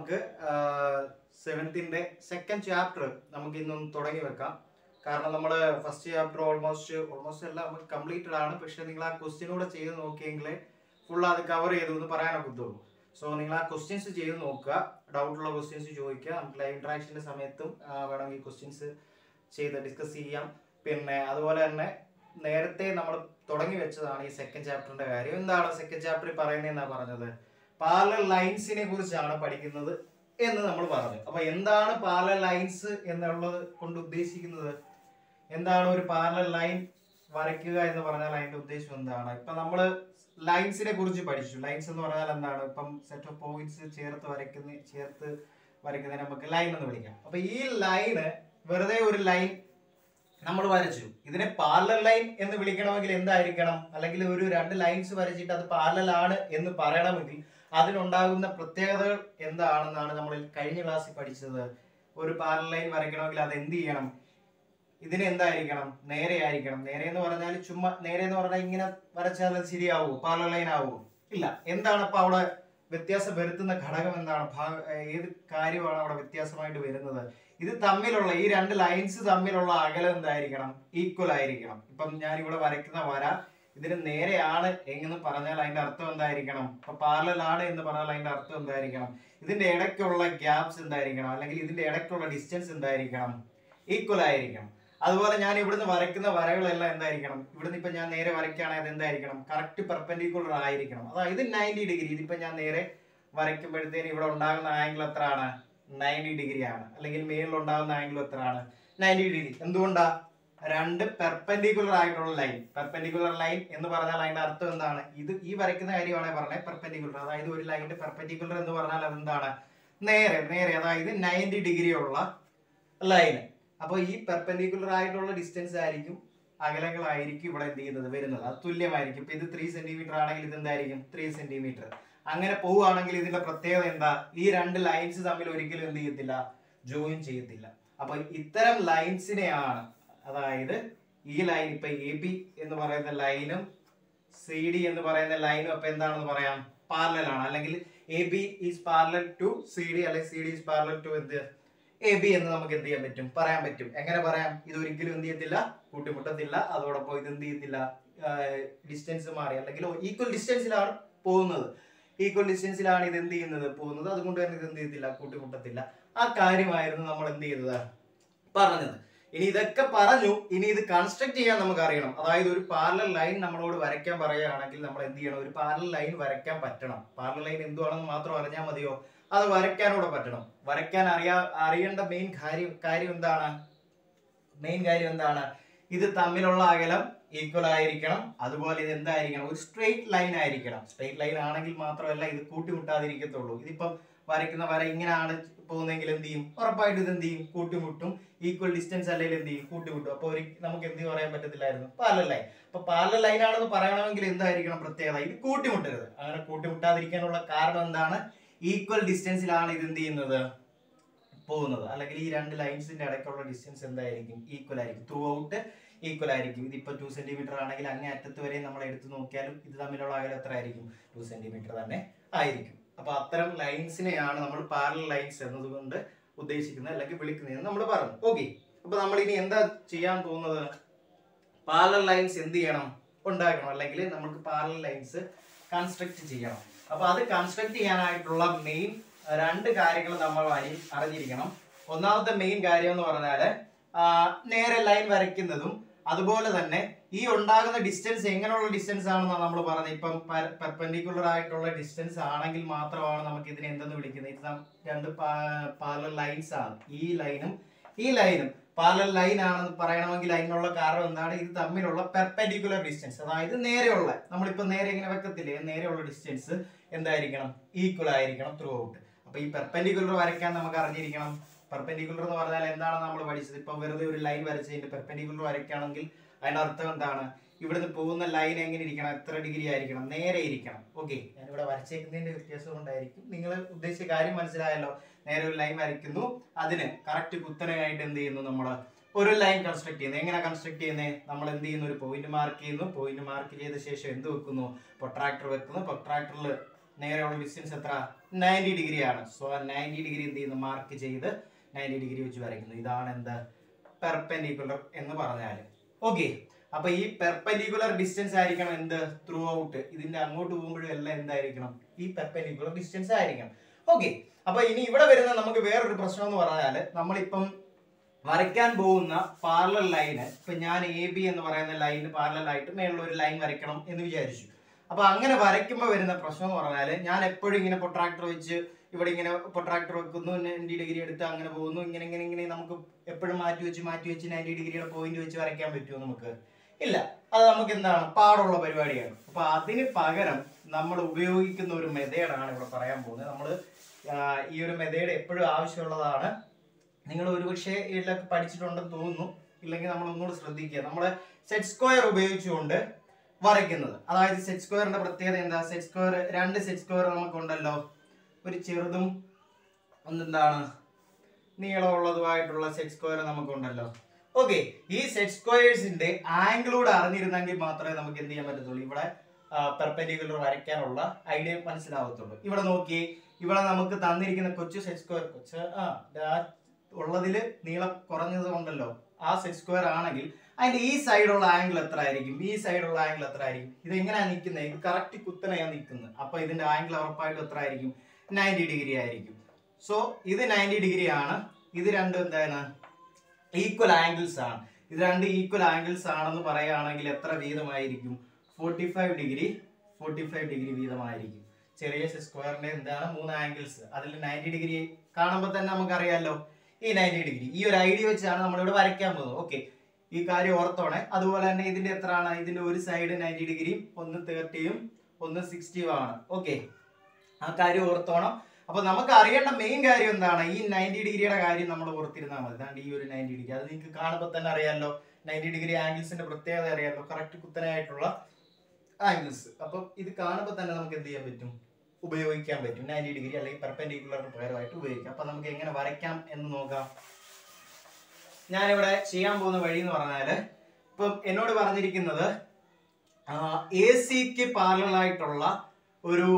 നമുക്ക് സെവൻത്തിന്റെ second chapter നമുക്ക് ഇന്നൊന്ന് തുടങ്ങി വെക്കാം കാരണം നമ്മൾ ഫസ്റ്റ് ചാപ്റ്റർ ഓൾമോസ്റ്റ് ഓൾമോസ്റ്റ് എല്ലാം നമുക്ക് കംപ്ലീറ്റഡ് ആണ് പക്ഷെ നിങ്ങൾ ആ ക്വസ്റ്റ്യൻ കൂടെ ചെയ്ത് നോക്കിയെങ്കിലേ ഫുൾ അത് കവർ ചെയ്തു എന്ന് പറയാനൊക്കെ പറ്റുള്ളൂ സോ നിങ്ങൾ ആ ക്വസ്റ്റ്യൻസ് ചെയ്ത് നോക്കുക ഡൗട്ടുള്ള ക്വസ്റ്റ്യൻസ് ചോദിക്കുക നമുക്ക് ലൈവ് ഇന്ററാക്ഷന്റെ സമയത്തും ആ, വേണമെങ്കിൽ ക്വസ്റ്റ്യൻസ് ചെയ്ത് ഡിസ്കസ് ചെയ്യാം പിന്നെ അതുപോലെ തന്നെ നേരത്തെ നമ്മൾ തുടങ്ങി വെച്ചതാണ് ഈ സെക്കൻഡ് ചാപ്റ്ററിന്റെ കാര്യം എന്താണ് സെക്കൻഡ് ചാപ്റ്ററിൽ പറയുന്നതെന്നാ പറഞ്ഞത് പാരലൽ ലൈൻസിനെ കുറിച്ചാണ് പഠിക്കുന്നത് എന്ന് നമ്മൾ പറഞ്ഞു അപ്പൊ എന്താണ് പാരലൽ ലൈൻസ് എന്നുള്ളത് കൊണ്ട് ഉദ്ദേശിക്കുന്നത് എന്താണ് ഒരു പാരലൽ ലൈൻ വരയ്ക്കുക എന്ന് പറഞ്ഞാൽ അതിന്റെ ഉദ്ദേശം എന്താണ് ഇപ്പൊ നമ്മള് ലൈൻസിനെ കുറിച്ച് പഠിച്ചു ലൈൻസ് എന്ന് പറഞ്ഞാൽ എന്താണ് ഇപ്പം സെറ്റ് ഓഫ് പോയിന്റ്സ് ചേർത്ത് വരയ്ക്കുന്ന ചേർത്ത് വരയ്ക്കുന്നതിനെ നമുക്ക് ലൈൻ എന്ന് വിളിക്കാം അപ്പൊ ഈ ലൈന് വെറുതെ ഒരു ലൈൻ നമ്മൾ വരച്ചു ഇതിനെ പാരലൽ ലൈൻ എന്ന് വിളിക്കണമെങ്കിൽ എന്തായിരിക്കണം അല്ലെങ്കിൽ ഒരു രണ്ട് ലൈൻസ് വരച്ചിട്ട് അത് പാരലൽ ആണ് എന്ന് പറയണമെങ്കിൽ അതിനുണ്ടാകുന്ന പ്രത്യേകതകൾ എന്താണെന്നാണ് നമ്മൾ കഴിഞ്ഞ ക്ലാസ്സിൽ പഠിച്ചത് ഒരു പാരലൽ ലൈൻ വരയ്ക്കണമെങ്കിൽ അത് എന്ത് ചെയ്യണം ഇതിന് എന്തായിരിക്കണം നേരെ ആയിരിക്കണം നേരെ എന്ന് പറഞ്ഞാൽ ചുമ്മാ നേരെ എന്ന് പറഞ്ഞാൽ ഇങ്ങനെ വരച്ചാൽ അത് ശരിയാവോ പാരലൽ ലൈൻ ആവോ ഇല്ല എന്താണ് അപ്പൊ അവിടെ വ്യത്യാസം വരുത്തുന്ന ഘടകം എന്താണ് ഭാഗ- ഏത് കാര്യമാണ് അവിടെ വ്യത്യാസമായിട്ട് വരുന്നത് ഇത് തമ്മിലുള്ള ഈ രണ്ട് ലൈൻസ് തമ്മിലുള്ള അകലം എന്തായിരിക്കണം ഈക്വൽ ആയിരിക്കണം ഇപ്പം ഞാൻ ഇവിടെ വരയ്ക്കുന്ന വര ഇതിന് നേരെയാണ് എന്ന് പറഞ്ഞാൽ അതിന്റെ അർത്ഥം എന്തായിരിക്കണം ഇപ്പൊ പാരലൽ ആണ് എന്ന് പറഞ്ഞാൽ അതിന്റെ അർത്ഥം എന്തായിരിക്കണം ഇതിന്റെ ഇടയ്ക്കുള്ള ഗ്യാപ്സ് എന്തായിരിക്കണം അല്ലെങ്കിൽ ഇതിന്റെ ഇടയ്ക്കുള്ള ഡിസ്റ്റൻസ് എന്തായിരിക്കണം ഈക്വൽ ആയിരിക്കണം അതുപോലെ ഞാൻ ഇവിടുന്ന് വരയ്ക്കുന്ന വരകളെല്ലാം എന്തായിരിക്കണം ഇവിടുന്ന് ഇപ്പൊ ഞാൻ നേരെ വരയ്ക്കുകയാണെങ്കിൽ അത് എന്തായിരിക്കണം കറക്റ്റ് പെർപെൻഡിക്കുലർ ആയിരിക്കണം അതായത് നയൻറ്റി ഡിഗ്രി ഇതിപ്പോ ഞാൻ നേരെ വരയ്ക്കുമ്പോഴത്തേന് ഇവിടെ ഉണ്ടാകുന്ന ആംഗിൾ എത്രയാണ് നയൻറ്റി ഡിഗ്രി ആണ് അല്ലെങ്കിൽ മേളിൽ ഉണ്ടാകുന്ന ആംഗിൾ എത്രയാണ് നയൻറ്റി ഡിഗ്രി എന്തുകൊണ്ടാ രണ്ട് പെർപെൻഡിക്കുലർ ആയിട്ടുള്ള ലൈൻ പെർപെൻഡിക്കുലർ ലൈൻ എന്ന് പറഞ്ഞാൽ അതിന്റെ അർത്ഥം എന്താണ് ഇത് ഈ വരയ്ക്കുന്ന കാര്യമാണ് പറഞ്ഞത് പെർപെൻഡിക്കുലർ അതായത് ഒരു ലൈനിന്റെ പെർപെൻഡിക്കുലർ എന്ന് പറഞ്ഞാൽ അതെന്താണ് നേരെ നേരെ അതായത് നയൻറ്റി ഡിഗ്രി ഉള്ള ലൈൻ അപ്പോൾ ഈ പെർപെൻഡിക്കുലർ ആയിട്ടുള്ള ഡിസ്റ്റൻസ് ആയിരിക്കും അകലങ്ങളായിരിക്കും ഇവിടെ എന്ത് ചെയ്യുന്നത് വരുന്നത് അത് തുല്യമായിരിക്കും ഇപ്പൊ ഇത് ത്രീ സെന്റിമീറ്റർ ആണെങ്കിൽ ഇത് എന്തായിരിക്കും ത്രീ സെന്റിമീറ്റർ അങ്ങനെ പോവുകയാണെങ്കിൽ ഇതിന്റെ പ്രത്യേകത എന്താ ഈ രണ്ട് ലൈൻസ് തമ്മിൽ ഒരിക്കലും എന്ത് ചെയ്യത്തില്ല ജോയിൻ ചെയ്യത്തില്ല അപ്പൊ ഇത്തരം ലൈൻസിനെയാണ് അതായത് ഈ ലൈൻ ഇപ്പൊ എ ബി എന്ന് പറയുന്ന ലൈനും സി ഡി എന്ന് പറയുന്ന ലൈനും അപ്പൊ എന്താണെന്ന് പറയാം പാരലൽ ആണ് അല്ലെങ്കിൽ A B is parallel to C D അല്ലെങ്കിൽ C D is parallel to എന്ത് എ ബി എന്ന് നമുക്ക് എന്ത് ചെയ്യാൻ പറ്റും പറയാൻ പറ്റും എങ്ങനെ പറയാം ഇത് ഒരിക്കലും എന്ത് ചെയ്യത്തില്ല കൂട്ടിമുട്ടത്തില്ല അതോടൊപ്പം ഇത് എന്ത് ചെയ്യത്തില്ല ഡിസ്റ്റൻസ് മാറി അല്ലെങ്കിൽ ഈക്വൽ ഡിസ്റ്റൻസിലാണ് പോകുന്നത് ഈക്വൽ ഡിസ്റ്റൻസിലാണ് ഇത് എന്ത് ചെയ്യുന്നത് പോകുന്നത് അതുകൊണ്ട് തന്നെ ഇത് എന്ത് ചെയ്യത്തില്ല കൂട്ടിമുട്ടത്തില്ല ആ കാര്യമായിരുന്നു നമ്മൾ എന്ത് ചെയ്തത് പറഞ്ഞത് ഇനി ഇതൊക്കെ പറഞ്ഞു ഇനി ഇത് കൺസ്ട്രക്ട് ചെയ്യാൻ നമുക്ക് അറിയണം അതായത് ഒരു പാരലൽ ലൈൻ നമ്മളോട് വരയ്ക്കാൻ പറയുകയാണെങ്കിൽ നമ്മൾ എന്ത് ചെയ്യണം ഒരു പാരലൽ ലൈൻ വരയ്ക്കാൻ പറ്റണം പാരലൽ ലൈൻ എന്തുവാണെന്ന് മാത്രം അറിഞ്ഞാൽ മതിയോ അത് വരയ്ക്കാനൂടെ പറ്റണം വരയ്ക്കാൻ അറിയാ അറിയേണ്ട മെയിൻ കാര്യം കാര്യം എന്താണ് മെയിൻ കാര്യം എന്താണ് ഇത് തമ്മിലുള്ള അകലം ഈക്വൽ ആയിരിക്കണം അതുപോലെ ഇത് എന്തായിരിക്കണം ഒരു സ്ട്രെയിറ്റ് ലൈൻ ആയിരിക്കണം സ്ട്രെയിറ്റ് ലൈൻ ആണെങ്കിൽ മാത്രമല്ല ഇത് കൂട്ടിമുട്ടാതിരിക്കത്തുള്ളൂ ഇതിപ്പം വരയ്ക്കുന്ന വര ഇങ്ങനെയാണ് പോകുന്നെങ്കിൽ എന്ത് ചെയ്യും ഉറപ്പായിട്ട് ഇത് എന്ത് ചെയ്യും കൂട്ടിമുട്ടും ഈക്വൽ ഡിസ്റ്റൻസ് അല്ലെങ്കിൽ എന്ത് ചെയ്യും കൂട്ടിമുട്ടും അപ്പോൾ ഒരു നമുക്ക് എന്ത് പറയാൻ പറ്റത്തില്ലായിരുന്നു പാരലൽ ലൈൻ അപ്പൊ പാരലൽ ലൈൻ ആണെന്ന് പറയണമെങ്കിൽ എന്തായിരിക്കണം പ്രത്യേകത ഇത് കൂട്ടിമുട്ടരുത് അങ്ങനെ കൂട്ടിമുട്ടാതിരിക്കാനുള്ള കാരണം എന്താണ് ഈക്വൽ ഡിസ്റ്റൻസിലാണ് ഇത് എന്ത് ചെയ്യുന്നത് പോകുന്നത് അല്ലെങ്കിൽ ഈ രണ്ട് ലൈൻസിന്റെ ഇടയ്ക്കുള്ള ഡിസ്റ്റൻസ് എന്തായിരിക്കും ഈക്വൽ ആയിരിക്കും ത്രൂ ഔട്ട് ഈക്വൽ ആയിരിക്കും ഇതിപ്പോ ടു സെന്റിമീറ്റർ ആണെങ്കിൽ അങ്ങേ അറ്റത്ത് വരെ നമ്മൾ എടുത്തു നോക്കിയാലും ഇത് തമ്മിലുള്ള അകലം എത്ര ആയിരിക്കും ടു സെന്റിമീറ്റർ തന്നെ ആയിരിക്കും അപ്പൊ അത്തരം ലൈൻസിനെയാണ് നമ്മൾ പാരലൽ ലൈൻസ് എന്നതുകൊണ്ട് ഉദ്ദേശിക്കുന്നത് അല്ലെങ്കിൽ വിളിക്കുന്നത് നമ്മൾ പറഞ്ഞു ഓക്കെ അപ്പൊ നമ്മൾ ഇനി എന്താ ചെയ്യാൻ പോകുന്നത് പാരലൽ ലൈൻസ് എന്ത് ചെയ്യണം ഉണ്ടാക്കണം അല്ലെങ്കിൽ നമുക്ക് പാരലൽ ലൈൻസ് കൺസ്ട്രക്ട് ചെയ്യണം അപ്പൊ അത് കൺസ്ട്രക്ട് ചെയ്യാനായിട്ടുള്ള മെയിൻ രണ്ട് കാര്യങ്ങൾ നമ്മൾ അരി- അറിഞ്ഞിരിക്കണം ഒന്നാമത്തെ മെയിൻ കാര്യം എന്ന് പറഞ്ഞാല് ആ, നേരെ ലൈൻ വരയ്ക്കുന്നതും അതുപോലെ തന്നെ ഈ ഉണ്ടാകുന്ന ഡിസ്റ്റൻസ് എങ്ങനെയുള്ള ഡിസ്റ്റൻസ് ആണെന്നാണ് നമ്മൾ പറഞ്ഞത് ഇപ്പം പെർപെൻഡിക്കുലർ ആയിട്ടുള്ള ഡിസ്റ്റൻസ് ആണെങ്കിൽ മാത്രമാണ് നമുക്ക് ഇതിനെ എന്തെന്ന് വിളിക്കുന്നത് ഇത് നം- രണ്ട് പാരലൽ ലൈൻസ് ആണ് ഈ ലൈനും ഈ ലൈനും പാരലൽ ലൈൻ ആണെന്ന് പറയണമെങ്കിൽ അതിനുള്ള കാരണം എന്താണ് ഇത് തമ്മിലുള്ള പെർപെൻഡിക്കുലർ ഡിസ്റ്റൻസ് അതായത് നേരെയുള്ള നമ്മളിപ്പോ നേരെ ഇങ്ങനെ വെക്കത്തില്ലേ നേരെയുള്ള ഡിസ്റ്റൻസ് എന്തായിരിക്കണം ഈക്വൽ ആയിരിക്കണം ത്രൂ ഔട്ട് അപ്പൊ ഈ പെർപെൻഡിക്കുലർ വരയ്ക്കാൻ നമുക്ക് അറിഞ്ഞിരിക്കണം പെർപെൻഡിക്കുലർ എന്ന് പറഞ്ഞാൽ എന്താണ് നമ്മൾ പഠിച്ചത് ഇപ്പൊ വെറുതെ ഒരു ലൈൻ വരച്ചതിന്റെ പെർപെൻഡിക്കുലർ വരയ്ക്കുകയാണെങ്കിൽ അതിന്റെ അർത്ഥം എന്താണ് ഇവിടുന്ന് പോകുന്ന ലൈൻ എങ്ങനെ ഇരിക്കണം എത്ര ഡിഗ്രി ആയിരിക്കണം നേരെ ഇരിക്കണം ഓക്കെ ഞാനിവിടെ വരച്ചേക്കുന്നതിന്റെ വ്യത്യാസം കൊണ്ടായിരിക്കും നിങ്ങൾ ഉദ്ദേശിച്ച കാര്യം മനസ്സിലായല്ലോ നേരെ ഒരു ലൈൻ വരയ്ക്കുന്നു അതിന് കറക്റ്റ് കുത്തനെയായിട്ട് എന്ത് ചെയ്യുന്നു നമ്മൾ ഒരു ലൈൻ കൺസ്ട്രക്ട് ചെയ്യുന്നത് എങ്ങനെ കൺസ്ട്രക്ട് ചെയ്യുന്നത് നമ്മൾ എന്ത് ചെയ്യുന്നു ഒരു പോയിന്റ് മാർക്ക് ചെയ്യുന്നു പോയിന്റ് മാർക്ക് ചെയ്ത ശേഷം എന്ത് വെക്കുന്നു പ്രൊട്രാക്ടർ വെക്കുന്നു പ്രൊട്രാക്ടറിൽ നേരെയുള്ള ഡിസ്റ്റൻസ് എത്ര നയൻറ്റി ഡിഗ്രി ആണ് സോ ആ നയൻറ്റി ഡിഗ്രി എന്ത് ചെയ്യുന്നു മാർക്ക് ചെയ്ത് നയൻറ്റി ഡിഗ്രി വെച്ച് വരയ്ക്കുന്നു ഇതാണ് എന്ത് പെർപെൻഡിക്കുലർ എന്ന് പറഞ്ഞാൽ ഓക്കെ അപ്പൊ ഈ പെർപെൻഡിക്കുലർ ഡിസ്റ്റൻസ് ആയിരിക്കണം എന്ത് ത്രൂ ഔട്ട് ഇതിന്റെ അങ്ങോട്ട് പോകുമ്പോഴും എല്ലാം എന്തായിരിക്കണം ഈ പെർപെൻഡിക്കുലർ ഡിസ്റ്റൻസ് ആയിരിക്കണം ഓക്കെ അപ്പൊ ഇനി ഇവിടെ വരുന്ന നമുക്ക് വേറൊരു പ്രശ്നം എന്ന് പറഞ്ഞാൽ നമ്മളിപ്പം വരയ്ക്കാൻ പോകുന്ന പാരലൽ ലൈന് ഇപ്പൊ ഞാൻ എ ബി എന്ന് പറയുന്ന ലൈന് പാരലൽ ആയിട്ട് മേലുള്ള ഒരു ലൈൻ വരയ്ക്കണം എന്ന് വിചാരിച്ചു അപ്പൊ അങ്ങനെ വരയ്ക്കുമ്പോൾ വരുന്ന പ്രശ്നം എന്ന് പറഞ്ഞാൽ ഞാൻ എപ്പോഴും ഇങ്ങനെ പൊട്രാക്ടർ വെച്ച് ഇവിടെ ഇങ്ങനെ പൊട്രാക്ടർ വെക്കുന്നു നയൻറ്റി ഡിഗ്രി എടുത്ത് അങ്ങനെ പോകുന്നു ഇങ്ങനെ ഇങ്ങനെ ഇങ്ങനെ നമുക്ക് എപ്പോഴും മാറ്റി വെച്ച് മാറ്റി വെച്ച് നയൻറ്റി ഡിഗ്രിയുടെ പോയിന്റ് വെച്ച് വരയ്ക്കാൻ പറ്റുമോ നമുക്ക് ഇല്ല അത് നമുക്ക് എന്താണ് പാടുള്ള പരിപാടിയാണ് അപ്പൊ അതിന് പകരം നമ്മൾ ഉപയോഗിക്കുന്ന ഒരു മെതേഡാണ് ഇവിടെ പറയാൻ പോകുന്നത് നമ്മൾ ഈ ഒരു മെതേഡ് എപ്പോഴും ആവശ്യമുള്ളതാണ് നിങ്ങൾ ഒരുപക്ഷെ ഇതിലൊക്കെ പഠിച്ചിട്ടുണ്ടെന്ന് തോന്നുന്നു ഇല്ലെങ്കിൽ നമ്മൾ ഒന്നുകൂടി ശ്രദ്ധിക്കുക നമ്മൾ സെറ്റ് സ്ക്വയർ ഉപയോഗിച്ചുകൊണ്ട് വരയ്ക്കുന്നത് അതായത് സെറ്റ് സ്ക്വയറിന്റെ പ്രത്യേകത എന്താ സെറ്റ് സ്ക്വയർ രണ്ട് സെറ്റ് സ്ക്വയർ നമുക്കുണ്ടല്ലോ ഒരു ചെറുതും ഒന്നെന്താണ് നീളമുള്ളതുമായിട്ടുള്ള സെറ്റ് സ്ക്വയർ നമുക്കുണ്ടല്ലോ ഓക്കെ ഈ സെറ്റ് സ്ക്വയേഴ്സിന്റെ ആംഗിളൂടെ അറിഞ്ഞിരുന്നെങ്കിൽ മാത്രമേ നമുക്ക് എന്ത് ചെയ്യാൻ പറ്റത്തുള്ളൂ ഇവിടെ പെർപെൻഡിക്കുലർ വരയ്ക്കാനുള്ള ഐഡിയ മനസ്സിലാവത്തുള്ളൂ ഇവിടെ നോക്കി ഇവിടെ നമുക്ക് തന്നിരിക്കുന്ന കൊച്ചു സെറ്റ് സ്ക്വയർ കൊച്ച് ആ ദാ ഉള്ളതില് നീളം കുറഞ്ഞത് കൊണ്ടല്ലോ ആ സെറ്റ് സ്ക്വയർ ആണെങ്കിൽ അതിന്റെ ഈ സൈഡുള്ള ആംഗിൾ എത്ര ആയിരിക്കും ഈ സൈഡുള്ള ആംഗിൾ എത്ര ആയിരിക്കും ഇത് എങ്ങനെയാ നിൽക്കുന്നത് ഇത് കറക്റ്റ് കുത്തനെയാണ് നിൽക്കുന്നത് അപ്പൊ ഇതിന്റെ ആംഗിൾ ഉറപ്പായിട്ടും എത്ര ആയിരിക്കും നയൻറ്റി ഡിഗ്രി ആയിരിക്കും സോ ഇത് നയൻറ്റി ഡിഗ്രി ആണ് ഇത് രണ്ടും എന്താണ് ഈക്വൽ ആംഗിൾസ് ആണ് ഇത് രണ്ട് ഈക്വൽ ആംഗിൾസ് ആണെന്ന് പറയുകയാണെങ്കിൽ എത്ര വീതമായിരിക്കും forty five degree forty five degree വീതമായിരിക്കും ചെറിയ സ്ക്വയറിന്റെ എന്താണ് മൂന്ന് ആംഗിൾസ് അതിൽ നയൻറ്റി ഡിഗ്രി കാണുമ്പോൾ തന്നെ നമുക്കറിയാലോ ഈ നയൻറ്റി ഡിഗ്രി ഈ ഒരു ഐഡിയ വെച്ചാണ് നമ്മളിവിടെ വരയ്ക്കാൻ പോകുന്നത് ഓക്കെ ഈ കാര്യം ഓർത്തോണേ അതുപോലെ തന്നെ ഇതിന്റെ എത്രയാണ് ഇതിന്റെ ഒരു സൈഡ് നയൻറ്റി ഡിഗ്രിയും ഒന്ന് തേർട്ടിയും ഒന്ന് സിക്സ്റ്റിയും ആണ് ഓക്കെ ആ കാര്യം ഓർത്തോണം അപ്പൊ നമുക്ക് അറിയേണ്ട മെയിൻ കാര്യം എന്താണ് ഈ നയൻറ്റി ഡിഗ്രിയുടെ കാര്യം നമ്മൾ ഓർത്തിരുന്നാൽ മതി അതാണ്ട് ഈ ഒരു നയൻറ്റി ഡിഗ്രി അത് നിങ്ങൾക്ക് കാണുമ്പോൾ തന്നെ അറിയാമല്ലോ നയൻറ്റി ഡിഗ്രി ആംഗിൾസിന്റെ പ്രത്യേകത അറിയാമല്ലോ കറക്റ്റ് കുത്തനായിട്ടുള്ള ആംഗിൾസ് അപ്പം ഇത് കാണുമ്പോൾ തന്നെ നമുക്ക് എന്ത് ചെയ്യാൻ പറ്റും ഉപയോഗിക്കാൻ പറ്റും നയൻറ്റി ഡിഗ്രി അല്ലെങ്കിൽ പെർപെൻഡിക്കുലറിന് പകരമായിട്ട് ഉപയോഗിക്കാം അപ്പൊ നമുക്ക് എങ്ങനെ വരയ്ക്കാം എന്ന് നോക്കാം ഞാനിവിടെ ചെയ്യാൻ പോകുന്ന വഴി എന്ന് പറഞ്ഞാല് ഇപ്പം എന്നോട് പറഞ്ഞിരിക്കുന്നത് എ സിക്ക് പാരലായിട്ടുള്ള ഒരു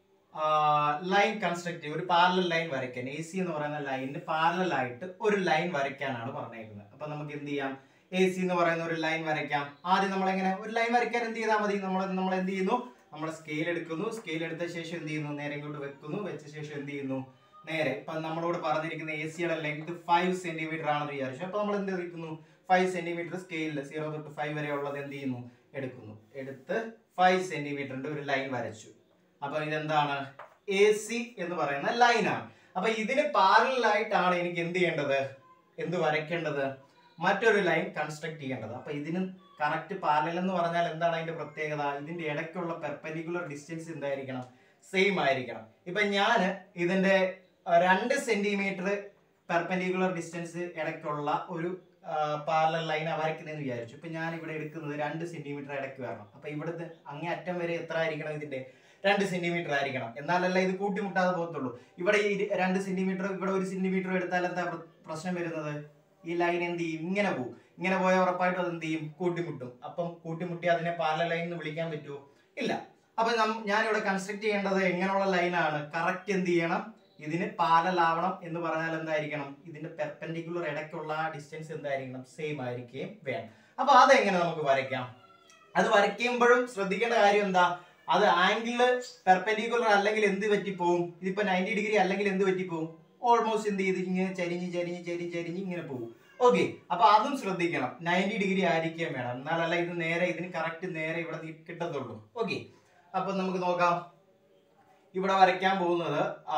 ലൈൻ കൺസ്ട്രക്ട് ഒരു പാരലൽ ലൈൻ വരയ്ക്കാൻ എ സി എന്ന് പറയുന്ന ലൈനിന് പാരലൽ ആയിട്ട് ഒരു ലൈൻ വരയ്ക്കാനാണ് പറഞ്ഞേക്കുന്നത് അപ്പൊ നമുക്ക് എന്ത് ചെയ്യാം എ സി എന്ന് പറയുന്ന ഒരു ലൈൻ വരയ്ക്കാം ആദ്യം നമ്മൾ എങ്ങനെ ഒരു ലൈൻ വരയ്ക്കാൻ എന്ത് ചെയ്താൽ മതി നമ്മൾ നമ്മൾ എന്ത് ചെയ്യുന്നു നമ്മൾ സ്കെയിൽ എടുക്കുന്നു സ്കെയിൽ എടുത്ത ശേഷം എന്ത് ചെയ്യുന്നു നേരെ ഇങ്ങോട്ട് വെക്കുന്നു വെച്ച ശേഷം എന്ത് ചെയ്യുന്നു നേരെ ഇപ്പൊ നമ്മളോട് പറഞ്ഞിരിക്കുന്ന എ സിയുടെ ലെങ്ത് ഫൈവ് സെന്റിമീറ്റർ ആണെന്ന് വിചാരിച്ചു അപ്പൊ നമ്മൾ എന്ത് എടുക്കുന്നു ഫൈവ് സെന്റിമീറ്റർ സ്കെയിലിൽ സീറോ തൊട്ട് ഫൈവ് വരെ ഉള്ളത് എന്ത് ചെയ്യുന്നു എടുക്കുന്നു എടുത്ത് ഫൈവ് സെന്റിമീറ്ററിന്റെ ഒരു ലൈൻ വരച്ചു അപ്പൊ ഇതെന്താണ് എ സി എന്ന് പറയുന്ന ലൈനാണ് അപ്പൊ ഇതിന് പാരലായിട്ടാണ് എനിക്ക് എന്ത് ചെയ്യേണ്ടത് എന്ത് വരയ്ക്കേണ്ടത് മറ്റൊരു ലൈൻ കൺസ്ട്രക്ട് ചെയ്യേണ്ടത് അപ്പൊ ഇതിന് കറക്റ്റ് പാരലൽ എന്ന് പറഞ്ഞാൽ എന്താണ് അതിന്റെ പ്രത്യേകത ഇതിന്റെ ഇടയ്ക്കുള്ള പെർപെൻഡിക്കുലർ ഡിസ്റ്റൻസ് എന്തായിരിക്കണം സെയിം ആയിരിക്കണം ഇപ്പൊ ഞാൻ ഇതിന്റെ അഹ്, രണ്ട് സെന്റിമീറ്റർ പെർപെൻഡിക്കുലർ ഡിസ്റ്റൻസ് ഇടയ്ക്കുള്ള ഒരു പാരലൽ ലൈൻ വരയ്ക്കുന്നതെന്ന് വിചാരിച്ചു ഇപ്പൊ ഞാൻ ഇവിടെ എടുക്കുന്നത് രണ്ട് സെന്റിമീറ്റർ ഇടയ്ക്ക് വരണം അപ്പൊ ഇവിടുത്തെ അങ്ങേ അറ്റം വരെ എത്ര ആയിരിക്കണം ഇതിന്റെ രണ്ട് സെന്റിമീറ്റർ ആയിരിക്കണം എന്നാലല്ല ഇത് കൂട്ടിമുട്ടാതെ പോകത്തുള്ളൂ ഇവിടെ ഈ രണ്ട് സെന്റിമീറ്റർ ഇവിടെ ഒരു സെന്റിമീറ്റർ എടുത്താൽ എന്താ പ്ര- പ്രശ്നം വരുന്നത് ഈ ലൈൻ എന്ത് ചെയ്യും ഇങ്ങനെ പോകും ഇങ്ങനെ പോയാൽ ഉറപ്പായിട്ടും അത് എന്ത് ചെയ്യും കൂട്ടിമുട്ടും അപ്പം കൂട്ടിമുട്ടി അതിനെ പാരലൽ ലൈൻ എന്ന് വിളിക്കാൻ പറ്റുമോ ഇല്ല അപ്പൊ നം- ഞാനിവിടെ കൺസ്ട്രക്ട് ചെയ്യേണ്ടത് എങ്ങനെയുള്ള ലൈനാണ് കറക്റ്റ് എന്ത് ചെയ്യണം ഇതിന് പാരലൽ ആവണം എന്ന് പറഞ്ഞാൽ എന്തായിരിക്കണം ഇതിന്റെ പെർപെൻഡിക്കുലർ ഇടയ്ക്കുള്ള ഡിസ്റ്റൻസ് എന്തായിരിക്കണം സെയിം ആയിരിക്കുകയും വേണം അപ്പൊ അതെങ്ങനെ നമുക്ക് വരയ്ക്കാം അത് വരയ്ക്കുമ്പോഴും ശ്രദ്ധിക്കേണ്ട കാര്യം എന്താ അത് ആംഗിള് പെർപെൻഡിക്കുലർ അല്ലെങ്കിൽ എന്ത് പറ്റിപ്പോവും ഇതിപ്പോ നയൻറ്റി ഡിഗ്രി അല്ലെങ്കിൽ എന്ത് പറ്റിപ്പോവും ഓൾമോസ്റ്റ് എന്ത് ചെയ്ത് ഇങ്ങനെ ചരിഞ്ഞ് ചരിഞ്ഞ് ചരിഞ്ഞ് ചരിഞ്ഞ് ഇങ്ങനെ പോകും ഓക്കെ അപ്പൊ അതും ശ്രദ്ധിക്കണം നയൻറ്റി ഡിഗ്രി ആയിരിക്കുകയും വേണം എന്നാലല്ല ഇത് നേരെ ഇതിന് കറക്റ്റ് നേരെ ഇവിടെ നി- കിട്ടത്തുള്ളൂ ഓക്കെ അപ്പൊ നമുക്ക് നോക്കാം ഇവിടെ വരയ്ക്കാൻ പോകുന്നത്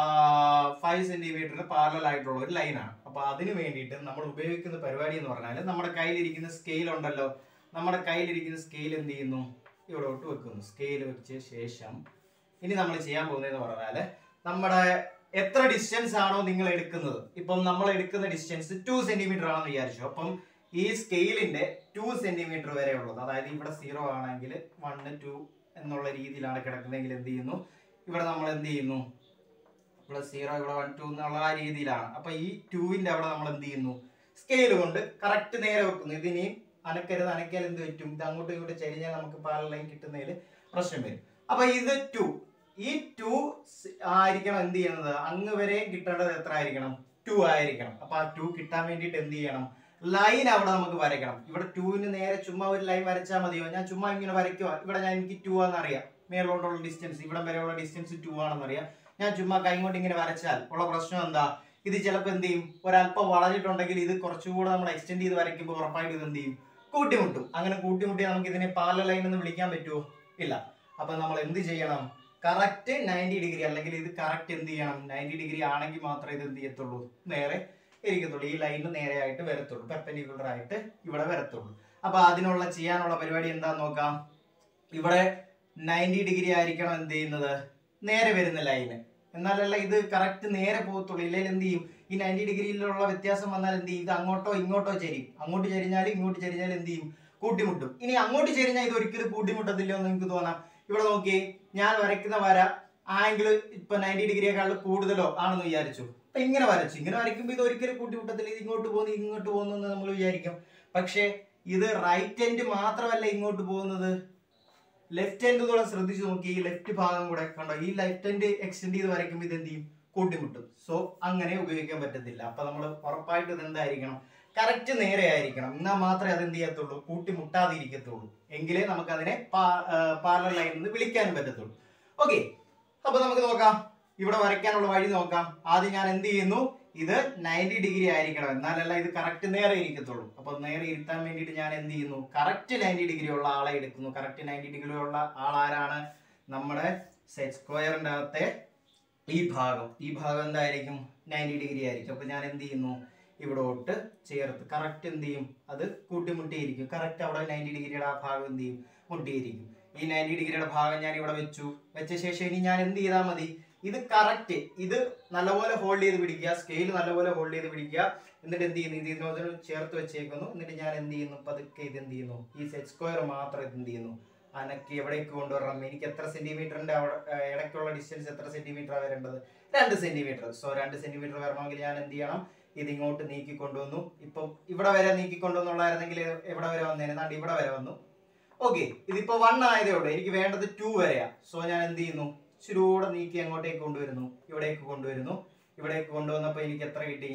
ഫൈവ് സെന്റിമീറ്ററിന് പാരലൽ ആയിട്ടുള്ള ഒരു ലൈനാണ് അപ്പൊ അതിന് വേണ്ടിയിട്ട് നമ്മൾ ഉപയോഗിക്കുന്ന പരിപാടി എന്ന് പറഞ്ഞാൽ നമ്മുടെ കയ്യിലിരിക്കുന്ന സ്കെയിൽ ഉണ്ടല്ലോ നമ്മുടെ കയ്യിലിരിക്കുന്ന സ്കെയിൽ എന്ത് ചെയ്യുന്നു ഇവിടോട്ട് വെക്കുന്നു സ്കെയിൽ വെച്ച ശേഷം ഇനി നമ്മൾ ചെയ്യാൻ പോകുന്നതെന്ന് പറഞ്ഞാൽ നമ്മുടെ എത്ര ഡിസ്റ്റൻസ് ആണോ നിങ്ങൾ എടുക്കുന്നത് ഇപ്പം നമ്മൾ എടുക്കുന്ന ഡിസ്റ്റൻസ് ടു സെന്റിമീറ്റർ ആണെന്ന് വിചാരിച്ചു അപ്പം ഈ സ്കെയിലിന്റെ ടു സെന്റിമീറ്റർ വരെ ഉള്ളത് അതായത് ഇവിടെ സീറോ ആണെങ്കിൽ വൺ ടു എന്നുള്ള രീതിയിലാണ് കിടക്കുന്നതെങ്കിൽ എന്ത് ചെയ്യുന്നു ഇവിടെ നമ്മൾ എന്ത് ചെയ്യുന്നു ഇവിടെ സീറോ ഇവിടെ വൺ ടു എന്നുള്ള ആ രീതിയിലാണ് അപ്പൊ ഈ ടൂവിന്റെ അവിടെ നമ്മൾ എന്ത് ചെയ്യുന്നു സ്കെയിൽ കൊണ്ട് കറക്റ്റ് നേരെ വെക്കുന്നു ഇതിനെയും അനക്കരുത് അനക്കിയാൽ എന്ത് പറ്റും ഇത് അങ്ങോട്ടും ഇങ്ങോട്ടും ചരിഞ്ഞാൽ നമുക്ക് പാരൽ ലൈൻ കിട്ടുന്നതിൽ പ്രശ്നം വരും അപ്പൊ ഇത് ടു ഈ ടു ആയിരിക്കണം എന്ത് ചെയ്യുന്നത് അങ്ങ് വരെ കിട്ടേണ്ടത് എത്ര ആയിരിക്കണം ടു ആയിരിക്കണം അപ്പൊ ആ ടു കിട്ടാൻ വേണ്ടിയിട്ട് എന്ത് ചെയ്യണം ലൈൻ അവിടെ നമുക്ക് വരയ്ക്കണം ഇവിടെ ടുവിന് നേരെ ചുമ്മാ ഒരു ലൈൻ വരച്ചാൽ മതിയോ ഞാൻ ചുമ്മാ ഇങ്ങനെ വരയ്ക്കുക ഇവിടെ ഞാൻ എനിക്ക് ടു ആണെന്നറിയാം മേലോട്ടുള്ള ഡിസ്റ്റൻസ് ഇവിടം വരെയുള്ള ഡിസ്റ്റൻസ് ടു ആണെന്നറിയാം ഞാൻ ചുമ്മാ കൈ കൊണ്ട് ഇങ്ങനെ വരച്ചാൽ ഉള്ള പ്രശ്നം എന്താ ഇത് ചിലപ്പോൾ എന്ത് ചെയ്യും ഒരല്പം വളഞ്ഞിട്ടുണ്ടെങ്കിൽ ഇത് കുറച്ചുകൂടെ നമ്മൾ എക്സ്റ്റെൻഡ് ചെയ്ത് വരയ്ക്കുമ്പോൾ ഉറപ്പായിട്ട് ഇത് എന്ത് ചെയ്യും കൂട്ടിമുട്ടും അങ്ങനെ കൂട്ടിമുട്ടി നമുക്ക് ഇതിനെ പാല ലൈൻ എന്ന് വിളിക്കാൻ പറ്റുമോ ഇല്ല അപ്പൊ നമ്മൾ എന്ത് ചെയ്യണം കറക്റ്റ് നയൻറ്റി ഡിഗ്രി അല്ലെങ്കിൽ ഇത് കറക്റ്റ് എന്ത് ചെയ്യണം നയൻറ്റി ഡിഗ്രി ആണെങ്കിൽ മാത്രമേ ഇത് എന്ത് ചെയ്യത്തുള്ളൂ നേരെ ഇരിക്കത്തുള്ളൂ ഈ ലൈന് നേരെയായിട്ട് വരത്തുള്ളൂ പെർപെൻഡിക്കുലർ ആയിട്ട് ഇവിടെ വരത്തുള്ളൂ അപ്പൊ അതിനുള്ള ചെയ്യാനുള്ള പരിപാടി എന്താന്ന് നോക്കാം ഇവിടെ നയൻറ്റി ഡിഗ്രി ആയിരിക്കണം എന്ത് ചെയ്യുന്നത് നേരെ വരുന്ന ലൈന് എന്നാലല്ല ഇത് കറക്റ്റ് നേരെ പോകത്തുള്ളൂ ഇല്ലെങ്കിൽ എന്ത് ചെയ്യും ഈ നയൻറ്റി ഡിഗ്രിയിലുള്ള വ്യത്യാസം വന്നാൽ എന്ത് ചെയ്യും ഇത് അങ്ങോട്ടോ ഇങ്ങോട്ടോ ചെരിയും അങ്ങോട്ട് ചെരിഞ്ഞാൽ ഇങ്ങോട്ട് ചെരിഞ്ഞാൽ എന്ത് ചെയ്യും കൂട്ടിമുട്ടും ഇനി അങ്ങോട്ട് ചെരിഞ്ഞാൽ ഇത് ഒരിക്കലും കൂട്ടിമുട്ടത്തില്ലോ എന്ന് നിങ്ങൾക്ക് തോന്നാം ഇവിടെ നോക്കി ഞാൻ വരയ്ക്കുന്ന വര ആംഗിൾ ഇപ്പൊ നയൻറ്റി ഡിഗ്രിയേക്കാൾ കൂടുതലോ ആണെന്ന് വിചാരിച്ചു അപ്പൊ ഇങ്ങനെ വരച്ചു ഇങ്ങനെ വരയ്ക്കുമ്പോൾ ഇത് ഒരിക്കലും കൂട്ടിമുട്ടത്തില്ല ഇത് ഇങ്ങോട്ട് പോകുന്നു ഇങ്ങോട്ട് പോകുന്നു എന്ന് നമ്മൾ വിചാരിക്കും പക്ഷേ ഇത് റൈറ്റ് എൻഡ് മാത്രമല്ല ഇങ്ങോട്ട് പോകുന്നത് ലെഫ്റ്റ് എൻഡ് കൂടെ ശ്രദ്ധിച്ചു നോക്കി ഈ ലെഫ്റ്റ് ഭാഗം കൂടെ കണ്ടോ ഈ ലെഫ്റ്റ് എൻഡ് എക്സ്റ്റെൻഡ് ചെയ്ത് വരയ്ക്കുമ്പോൾ ഇത് എന്ത് ചെയ്യും കൂട്ടിമുട്ടും സോ അങ്ങനെ ഉപയോഗിക്കാൻ പറ്റത്തില്ല അപ്പൊ നമ്മൾ ഉറപ്പായിട്ട് ഇത് എന്തായിരിക്കണം കറക്റ്റ് നേരെ ആയിരിക്കണം എന്നാൽ മാത്രമേ അത് എന്ത് ചെയ്യത്തുള്ളൂ കൂട്ടിമുട്ടാതിരിക്കത്തുള്ളൂ എങ്കിലേ നമുക്ക് അതിനെ പാർലർ ലൈൻ എന്ന് വിളിക്കാനും പറ്റത്തുള്ളൂ ഓക്കെ അപ്പൊ നമുക്ക് നോക്കാം ഇവിടെ വരയ്ക്കാനുള്ള വഴി നോക്കാം ആദ്യം ഞാൻ എന്ത് ചെയ്യുന്നു ഇത് നയൻറ്റി ഡിഗ്രി ആയിരിക്കണം എന്നാലല്ല ഇത് കറക്റ്റ് നേരെ ഇരിക്കത്തുള്ളൂ അപ്പൊ നേരെ ഇരുത്താൻ വേണ്ടിയിട്ട് ഞാൻ എന്ത് ചെയ്യുന്നു കറക്റ്റ് നയൻറ്റി ഡിഗ്രി ഉള്ള ആളെ എടുക്കുന്നു കറക്റ്റ് നയൻറ്റി ഡിഗ്രി ഉള്ള ആളാരാണ് നമ്മുടെ സെറ്റ് സ്ക്വയറിന്റെ അകത്തെ ഈ ഭാഗം ഈ ഭാഗം എന്തായിരിക്കും നയൻറ്റി ഡിഗ്രി ആയിരിക്കും അപ്പൊ ഞാൻ എന്ത് ചെയ്യുന്നു ഇവിടോട്ട് ചേർത്ത് കറക്റ്റ് എന്ത് ചെയ്യും അത് കൂട്ടിമുട്ടിയിരിക്കും കറക്റ്റ് അവിടെ നയൻറ്റി ഡിഗ്രിയുടെ ആ ഭാഗം എന്ത് ചെയ്യും മുട്ടിയിരിക്കും ഈ നയൻറ്റി ഡിഗ്രിയുടെ ഭാഗം ഞാൻ ഇവിടെ വെച്ചു വെച്ച ശേഷം ഇനി ഞാൻ എന്ത് ചെയ്താൽ മതി ഇത് കറക്റ്റ് ഇത് നല്ലപോലെ ഹോൾഡ് ചെയ്ത് പിടിക്കുക സ്കെയിൽ നല്ലപോലെ ഹോൾഡ് ചെയ്ത് പിടിക്കുക എന്നിട്ട് എന്ത് ചെയ്യുന്നു ഇത് ഇതിനോട് ചേർത്ത് വെച്ചേക്കുന്നു എന്നിട്ട് ഞാൻ എന്ത് ചെയ്യുന്നു പതുക്കെ ഇത് എന്ത് ചെയ്യുന്നു ഈ സെറ്റ് സ്ക്വയർ മാത്രം ഇത് എന്ത് ചെയ്യുന്നു അനക്കി എവിടേക്ക് കൊണ്ടുവരണം എനിക്ക് എത്ര സെന്റിമീറ്ററിന്റെ അവിടെ ഏർ, ഇടയ്ക്കുള്ള ഡിസ്റ്റൻസ് എത്ര സെന്റിമീറ്റർ വരേണ്ടത് രണ്ട് സെന്റിമീറ്റർ സോ രണ്ട് സെന്റിമീറ്റർ വരണമെങ്കിൽ ഞാൻ എന്ത് ചെയ്യണം ഇത് ഇങ്ങോട്ട് നീക്കി കൊണ്ടുവന്നു ഇപ്പം ഇവിടെ വരെ നീക്കി കൊണ്ടുവന്നുള്ളായിരുന്നെങ്കിൽ എവിടെ വരെ വന്നേനെ നാണ്ട് ഇവിടെ വരെ വന്നു ഓക്കെ ഇതിപ്പോ വൺ ആയതേ ഉള്ളൂ എനിക്ക് വേണ്ടത് ടു വരെയാ സോ ഞാൻ എന്ത് ചെയ്യുന്നു ഇച്ചിരി കൂടെ നീക്കി അങ്ങോട്ടേക്ക് കൊണ്ടുവരുന്നു ഇവിടേക്ക് കൊണ്ടുവരുന്നു ഇവിടേക്ക് കൊണ്ടുവന്നപ്പോൾ എനിക്ക് എത്ര കിട്ടി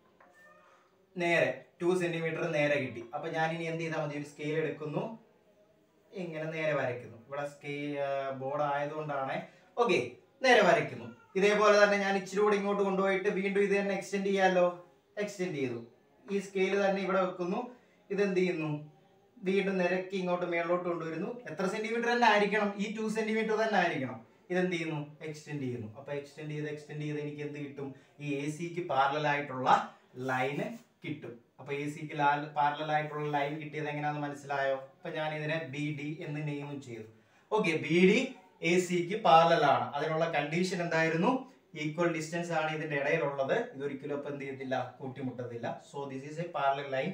നേരെ ടു സെന്റിമീറ്റർ നേരെ കിട്ടി അപ്പൊ ഞാൻ ഇനി എന്ത് ചെയ്താൽ മതി ഒരു സ്കെയിൽ എടുക്കുന്നു ഇങ്ങനെ നേരെ വരയ്ക്കുന്നു ഇവിടെ സ്കെയിൽ ബോർഡ് ആയതുകൊണ്ടാണ് ഓക്കെ നേരെ വരയ്ക്കുന്നു ഇതേപോലെ തന്നെ ഞാൻ ഇച്ചിരി കൂടെ ഇങ്ങോട്ട് കൊണ്ടുപോയിട്ട് വീണ്ടും ഇത് തന്നെ എക്സ്റ്റെൻഡ് ചെയ്യാമല്ലോ എക്സ്റ്റെൻഡ് ചെയ്തു ഈ സ്കെയിൽ തന്നെ ഇവിടെ വെക്കുന്നു ഇതെന്ത് ചെയ്യുന്നു വീണ്ടും നിരക്കി ഇങ്ങോട്ട് മേളിലോട്ട് കൊണ്ടുവരുന്നു എത്ര സെന്റിമീറ്റർ തന്നെ ആയിരിക്കണം ഈ ടു സെന്റിമീറ്റർ തന്നെ ആയിരിക്കണം ഇതെന്ത് ചെയ്യുന്നു എക്സ്റ്റെൻഡ് ചെയ്യുന്നു അപ്പൊ എക്സ്റ്റെൻഡ് ചെയ്ത് എക്സ്റ്റെൻഡ് ചെയ്ത് എനിക്ക് എന്ത് കിട്ടും ഈ എ സിക്ക് പാരലൽ ആയിട്ടുള്ള ലൈന് കിട്ടും അപ്പൊ എ സിക്ക് പാരലൽ ആയിട്ടുള്ള ലൈൻ കിട്ടിയത് എങ്ങനെയാണെന്ന് മനസ്സിലായോ അപ്പൊ ഞാൻ ഇതിനെ ബി ഡി എന്ന് നെയിമും ചെയ്തു ഓക്കെ ബി ഡി എ സിക്ക് പാരലൽ ആണ് അതിനുള്ള കണ്ടീഷൻ എന്തായിരുന്നു ഈക്വൽ ഡിസ്റ്റൻസ് ആണ് ഇതിന്റെ ഇടയിലുള്ളത് ഇതൊരിക്കലും ഇപ്പൊ എന്ത് ചെയ്യത്തില്ല കൂട്ടിമുട്ടത്തില്ല so this is a parallel line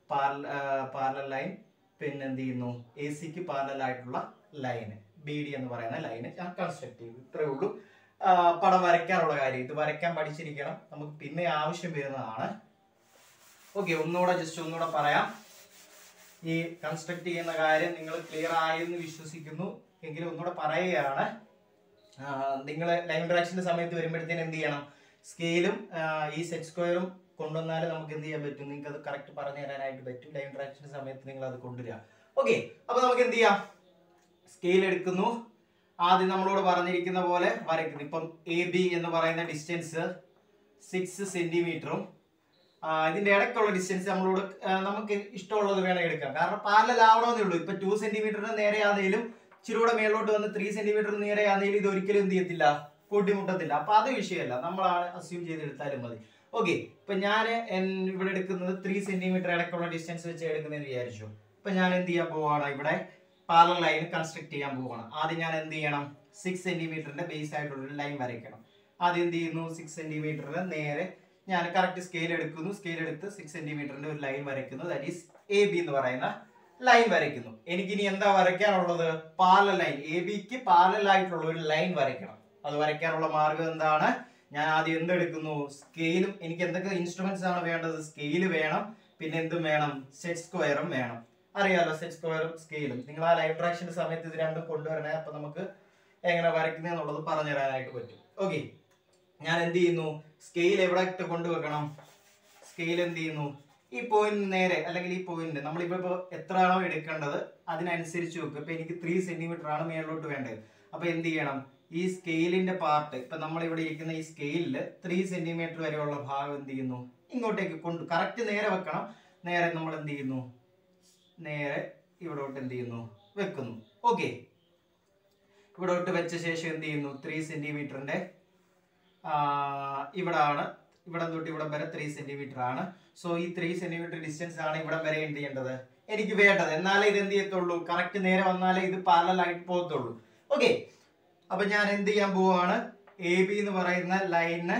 parallel line പിന്നെ എന്ത് ചെയ്യുന്നു എ സിക്ക് പാരലൽ ആയിട്ടുള്ള ലൈന് ബി ഡി എന്ന് പറയുന്ന ലൈന് ഞാൻ കൺസ്ട്രക്ട് ചെയ്തു ഇത്രയേ ഉള്ളൂ ആ, പടം വരയ്ക്കാനുള്ള കാര്യം ഇത് വരയ്ക്കാൻ പഠിച്ചിരിക്കണം നമുക്ക് പിന്നെ ആവശ്യം വരുന്നതാണ് ഓക്കെ ഒന്നുകൂടെ ജസ്റ്റ് ഒന്നുകൂടെ പറയാം ഈ കൺസ്ട്രക്ട് ചെയ്യുന്ന കാര്യം നിങ്ങൾ ക്ലിയർ ആയെന്ന് വിശ്വസിക്കുന്നു എങ്കിലും ഒന്നുകൂടെ പറയുകയാണ് നിങ്ങൾ ലൈവ് ഇന്ററാക്ഷന്റെ സമയത്ത് വരുമ്പോഴത്തേന് എന്ത് ചെയ്യണം സ്കെയിലും ഈ സെറ്റ് സ്ക്വയറും കൊണ്ടുവന്നാൽ നമുക്ക് എന്ത് ചെയ്യാൻ പറ്റും നിങ്ങൾക്ക് അത് കറക്റ്റ് പറഞ്ഞു തരാനായിട്ട് പറ്റും ലൈവ് ഇന്ററാക്ഷന്റെ സമയത്ത് നിങ്ങൾ അത് കൊണ്ടുവരിക ഓക്കെ അപ്പൊ നമുക്ക് എന്ത് ചെയ്യാം സ്കെയിൽ എടുക്കുന്നു ആദ്യം നമ്മളോട് പറഞ്ഞിരിക്കുന്ന പോലെ വരയ്ക്കുന്നു ഇപ്പം എ ബി എന്ന് പറയുന്ന ഡിസ്റ്റൻസ് സിക്സ് സെന്റിമീറ്ററും ഇതിന്റെ ഇടയ്ക്കുള്ള ഡിസ്റ്റൻസ് നമ്മളോട് ആ, നമുക്ക് ഇഷ്ടമുള്ളത് വേണം എടുക്കാം കാരണം പാരലൽ ആവണമെന്നേ ഉള്ളൂ ഇപ്പൊ ടു സെന്റിമീറ്ററിന് നേരെ ആണെങ്കിലും ഇച്ചിരി കൂടെ മേലോട്ട് വന്ന് ത്രീ സെന്റിമീറ്റർ നേരെ ആണെങ്കിലും ഇത് ഒരിക്കലും എന്ത് ചെയ്യത്തില്ല കൂട്ടിമുട്ടത്തില്ല അപ്പൊ അത് വിഷയമല്ല നമ്മളാണ് അസ്യൂം ചെയ്തെടുത്താലും മതി ഓക്കെ ഇപ്പൊ ഞാൻ ഇവിടെ എടുക്കുന്നത് ത്രീ സെന്റിമീറ്റർ ഇടയ്ക്കുള്ള ഡിസ്റ്റൻസ് വെച്ച് എടുക്കുന്നതെന്ന് വിചാരിച്ചു ഇപ്പൊ ഞാൻ എന്ത് ചെയ്യാൻ പോവാണ് ഇവിടെ പാരലൽ ലൈൻ കൺസ്ട്രക്ട് ചെയ്യാൻ പോവാണ് ആദ്യം ഞാൻ എന്ത് ചെയ്യണം സിക്സ് സെന്റിമീറ്ററിന്റെ ബേസ് ആയിട്ടുള്ള ഒരു ലൈൻ വരയ്ക്കണം ആദ്യം എന്ത് ചെയ്യുന്നു സിക്സ് സെന്റിമീറ്ററിന് നേരെ ഞാൻ കറക്റ്റ് സ്കെയിൽ എടുക്കുന്നു സ്കെയിൽ എടുത്ത് സിക്സ് സെന്റിമീറ്ററിന്റെ ഒരു ലൈൻ വരയ്ക്കുന്നു ദാറ്റ് ഈസ് എ ബി എന്ന് പറയുന്ന ലൈൻ വരയ്ക്കുന്നു എനിക്കിനി എന്താ വരയ്ക്കാനുള്ളത് പാരലൽ ലൈൻ എ ബിക്ക് പാരലൽ ആയിട്ടുള്ള ഒരു ലൈൻ വരയ്ക്കണം അത് വരയ്ക്കാനുള്ള മാർഗം എന്താണ് ഞാൻ ആദ്യം എന്തെടുക്കുന്നു സ്കെയിലും എനിക്ക് എന്തൊക്കെ ഇൻസ്ട്രുമെന്റ്സ് ആണ് വേണ്ടത് സ്കെയിൽ വേണം പിന്നെ എന്തും വേണം സെറ്റ് സ്ക്വയറും വേണം അറിയാലോ സെറ്റ് സ്ക്വയറും സ്കെയിലും നിങ്ങൾ ആ ലൈവ് ട്രാക്ഷന്റെ സമയത്ത് ഇത് രണ്ടും കൊണ്ടുവരണേ അപ്പൊ നമുക്ക് എങ്ങനെ വരയ്ക്കുന്നത് എന്നുള്ളത് പറഞ്ഞു തരാനായിട്ട് പറ്റും ഓക്കെ ഞാൻ എന്ത് ചെയ്യുന്നു സ്കെയിൽ എവിടെ കൊണ്ടുവെക്കണം സ്കെയിൽ എന്ത് ചെയ്യുന്നു ഈ പോയിന്റ് നേരെ അല്ലെങ്കിൽ ഈ പോയിന്റ് നമ്മളിപ്പോ ഇപ്പൊ എത്രയാണോ എടുക്കേണ്ടത് അതിനനുസരിച്ച് വെക്കും ഇപ്പൊ എനിക്ക് ത്രീ സെന്റിമീറ്റർ ആണ് മേളിലോട്ട് വേണ്ടത് അപ്പൊ എന്ത് ചെയ്യണം ഈ സ്കെയിലിന്റെ പാർട്ട് ഇപ്പൊ നമ്മൾ ഇവിടെ ഇരിക്കുന്ന ഈ സ്കെയിലില് ത്രീ സെന്റിമീറ്റർ വരെയുള്ള ഭാഗം എന്ത് ചെയ്യുന്നു ഇങ്ങോട്ടേക്ക് കൊണ്ട് കറക്റ്റ് നേരെ വെക്കണം നേരെ നമ്മൾ എന്ത് ചെയ്യുന്നു നേരെ ഇവിടോട്ട് എന്ത് ചെയ്യുന്നു വെക്കുന്നു ഓക്കെ ഇവിടോട്ട് വെച്ച ശേഷം എന്ത് ചെയ്യുന്നു ത്രീ സെന്റിമീറ്ററിന്റെ ഇവിടാണ് ഇവിടെ തൊട്ട് ഇവിടം വരെ ത്രീ സെന്റിമീറ്റർ ആണ് സോ ഈ ത്രീ സെന്റിമീറ്റർ ഡിസ്റ്റൻസ് ആണ് ഇവിടം വരെ എന്ത് ചെയ്യേണ്ടത് എനിക്ക് വേണ്ടത് എന്നാലേ ഇത് എന്ത് ചെയ്യത്തുള്ളൂ കറക്റ്റ് നേരെ വന്നാലേ ഇത് പാരലായിട്ട് പോകത്തുള്ളൂ ഓക്കെ അപ്പൊ ഞാൻ എന്ത് ചെയ്യാൻ പോവാണ് എ ബി എന്ന് പറയുന്ന ലൈന്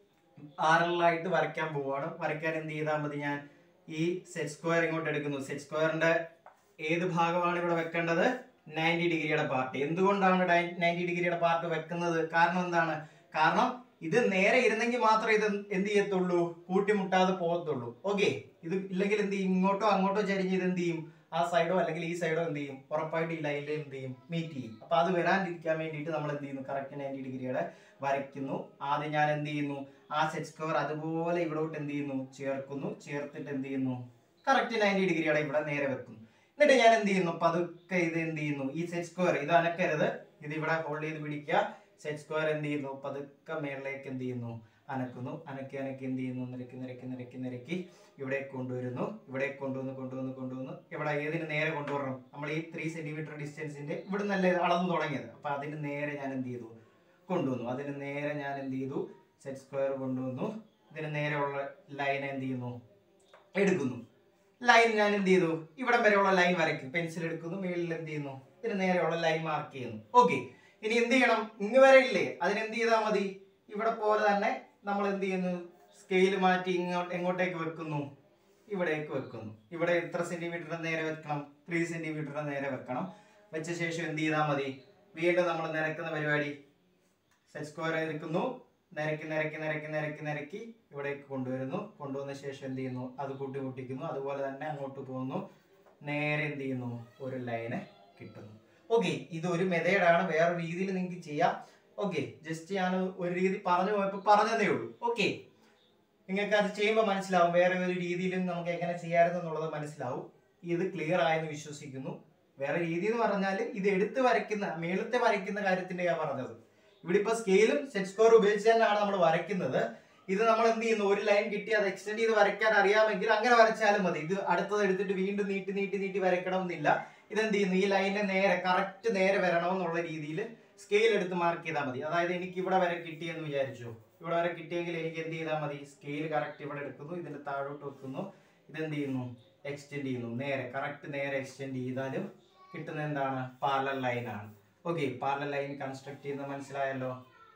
ആറലായിട്ട് വരയ്ക്കാൻ പോവാണ് വരയ്ക്കാൻ എന്ത് ചെയ്താൽ മതി ഞാൻ ഈ സെറ്റ് സ്ക്വയർ ഇങ്ങോട്ട് എടുക്കുന്നു സെറ്റ് സ്ക്വയറിന്റെ ഏത് ഭാഗമാണ് ഇവിടെ വെക്കേണ്ടത് നയൻറ്റി ഡിഗ്രിയുടെ പാർട്ട് എന്തുകൊണ്ടാണ് നയൻറ്റി ഡിഗ്രിയുടെ പാർട്ട് വെക്കുന്നത് കാരണം എന്താണ് കാരണം ഇത് നേരെ ഇരുന്നെങ്കിൽ മാത്രമേ ഇത് എന്ത് ചെയ്യത്തുള്ളൂ കൂട്ടിമുട്ടാതെ പോകത്തുള്ളൂ ഓക്കെ ഇത് ഇല്ലെങ്കിൽ എന്ത് ചെയ്യും ഇങ്ങോട്ടോ അങ്ങോട്ടോ ചരിഞ്ഞ് ഇത് എന്ത് ചെയ്യും ആ സൈഡോ അല്ലെങ്കിൽ ഈ സൈഡോ എന്ത് ചെയ്യും ഉറപ്പായിട്ട് ഈ ലൈനിൽ എന്ത് ചെയ്യും മീറ്റ് ചെയ്യും അപ്പൊ അത് വരാണ്ടിരിക്കാൻ വേണ്ടിയിട്ട് നമ്മൾ എന്ത് ചെയ്യുന്നു കറക്റ്റ് നയൻറ്റി ഡിഗ്രിയുടെ വരയ്ക്കുന്നു ആദ്യം ഞാൻ എന്ത് ചെയ്യുന്നു ആ സെറ്റ് സ്ക്വയർ അതുപോലെ ഇവിടോട്ട് എന്ത് ചെയ്യുന്നു ചേർക്കുന്നു ചേർത്തിട്ട് എന്ത് ചെയ്യുന്നു കറക്റ്റ് നയൻറ്റി ഡിഗ്രിയുടെ ഇവിടെ നേരെ വെക്കുന്നു എന്നിട്ട് ഞാൻ എന്ത് ചെയ്യുന്നു പതുക്കെ ഇത് എന്ത് ചെയ്യുന്നു ഈ സെറ്റ് സ്ക്വയർ ഇത് അനക്കരുത് ഇത് ഇവിടെ ഹോൾഡ് ചെയ്ത് പിടിക്കുക സെറ്റ് സ്ക്വയർ എന്ത് ചെയ്യുന്നു പതുക്കെ മേളിലേക്ക് എന്ത് ചെയ്യുന്നു അനക്കുന്നു അനക്കി അനക്കി എന്ത് ചെയ്യുന്നു നിരക്കി നിരക്കി നിരക്കി നിരക്കി ഇവിടെ കൊണ്ടുവരുന്നു ഇവിടെ കൊണ്ടുവന്ന് കൊണ്ടുവന്ന് കൊണ്ടുവന്ന് ഇവിടെ ഏതിന് നേരെ കൊണ്ടുവരണം നമ്മൾ ഈ ത്രീ സെന്റിമീറ്റർ ഡിസ്റ്റൻസിന്റെ ഇവിടെ നല്ല അളന്നു തുടങ്ങിയത് അപ്പൊ അതിന് നേരെ ഞാൻ എന്ത് ചെയ്തു കൊണ്ടുവന്നു അതിന് നേരെ ഞാൻ എന്ത് ചെയ്തു സെറ്റ് സ്ക്വയർ കൊണ്ടുവന്നു ഇതിന് നേരെയുള്ള ലൈൻ എന്ത് ചെയ്യുന്നു എടുക്കുന്നു ലൈൻ ഞാൻ എന്ത് ചെയ്തു ഇവിടം വരെയുള്ള ലൈൻ വരയ്ക്കും പെൻസിൽ എടുക്കുന്നു മേളിൽ എന്ത് ചെയ്യുന്നു ഇതിന് നേരെയുള്ള ലൈൻ മാർക്ക് ചെയ്യുന്നു ഓക്കെ ഇനി എന്ത് ചെയ്യണം ഇങ്ങ് വരെ ഇല്ലേ അതിന് എന്ത് ചെയ്താൽ മതി ഇവിടെ പോലെ തന്നെ നമ്മൾ എന്ത് ചെയ്യുന്നു സ്കെയിൽ മാറ്റി ഇങ്ങോട്ട് എങ്ങോട്ടേക്ക് വെക്കുന്നു ഇവിടേക്ക് വെക്കുന്നു ഇവിടെ എത്ര സെന്റിമീറ്ററിന് നേരെ വെക്കണം ത്രീ സെന്റിമീറ്ററിന് നേരെ വെക്കണം വെച്ച ശേഷം എന്ത് ചെയ്താൽ മതി വീണ്ടും നമ്മൾ നിരക്കുന്ന പരിപാടി സെറ്റ് സ്ക്വയർ എടുക്കുന്നു നിരക്കി നിരക്കി നിരക്കി നിരക്കി നിരക്കി ഇവിടേക്ക് കൊണ്ടുവരുന്നു കൊണ്ടുവന്ന ശേഷം എന്ത് ചെയ്യുന്നു അത് കൂട്ടി മുട്ടിക്കുന്നു അതുപോലെ തന്നെ അങ്ങോട്ട് പോകുന്നു നേരെ എന്ത് ചെയ്യുന്നു ഒരു ലൈന് കിട്ടുന്നു ഓക്കെ ഇത് ഒരു മെതേഡാണ് വേറെ രീതിയിൽ നിങ്ങൾക്ക് ചെയ്യാം ഓക്കെ ജസ്റ്റ് ഞാൻ ഒരു രീതി പറഞ്ഞു പോയപ്പോൾ പറഞ്ഞതേ ഉള്ളൂ ഓക്കെ നിങ്ങൾക്ക് അത് ചെയ്യുമ്പോൾ മനസ്സിലാവും വേറെ ഒരു രീതിയിലും നമുക്ക് എങ്ങനെ ചെയ്യാമായിരുന്നു എന്നുള്ളത് മനസ്സിലാവും ഇത് ക്ലിയർ ആയെന്ന് വിശ്വസിക്കുന്നു വേറെ രീതി എന്ന് പറഞ്ഞാൽ ഇത് എടുത്ത് വരയ്ക്കുന്ന മേളത്തെ വരയ്ക്കുന്ന കാര്യത്തിൻ്റെയാ പറഞ്ഞത് ഇവിടെ ഇപ്പൊ സ്കെയിലും സെറ്റ് സ്കോർ ഉപയോഗിച്ച് തന്നെയാണ് നമ്മൾ വരയ്ക്കുന്നത് ഇത് നമ്മൾ എന്ത് ചെയ്യുന്നു ഒരു ലൈൻ കിട്ടി അത് എക്സ്റ്റെൻഡ് ചെയ്ത് വരയ്ക്കാൻ അറിയാമെങ്കിൽ അങ്ങനെ വരച്ചാലും മതി ഇത് അടുത്തത് എടുത്തിട്ട് വീണ്ടും നീട്ടി നീട്ടി നീട്ടി വരയ്ക്കണമെന്നില്ല ഇതെന്ത് ചെയ്യുന്നു ഈ ലൈനിന് നേരെ കറക്റ്റ് നേരെ വരണം എന്നുള്ള രീതിയിൽ സ്കെയിൽ എടുത്ത് മാർക്ക് ചെയ്താൽ മതി അതായത് എനിക്ക് ഇവിടെ വരെ കിട്ടിയെന്ന് വിചാരിച്ചു ഇവിടെ വരെ കിട്ടിയെങ്കിൽ എനിക്ക് എന്ത് ചെയ്താൽ മതി സ്കെയിൽ കറക്റ്റ് ഇവിടെ എടുക്കുന്നു ഇതിന്റെ താഴോട്ട് വെക്കുന്നു ഇതെന്ത് ചെയ്യുന്നു എക്സ്റ്റെൻഡ് ചെയ്യുന്നു നേരെ കറക്റ്റ് നേരെ എക്സ്റ്റെൻഡ് ചെയ്താലും കിട്ടുന്ന എന്താണ് പാരലൽ ലൈൻ ആണ് ഓക്കെ പാരലൽ ലൈൻ കൺസ്ട്രക്ട് ചെയ്യുന്നത് മനസ്സിലായല്ലോ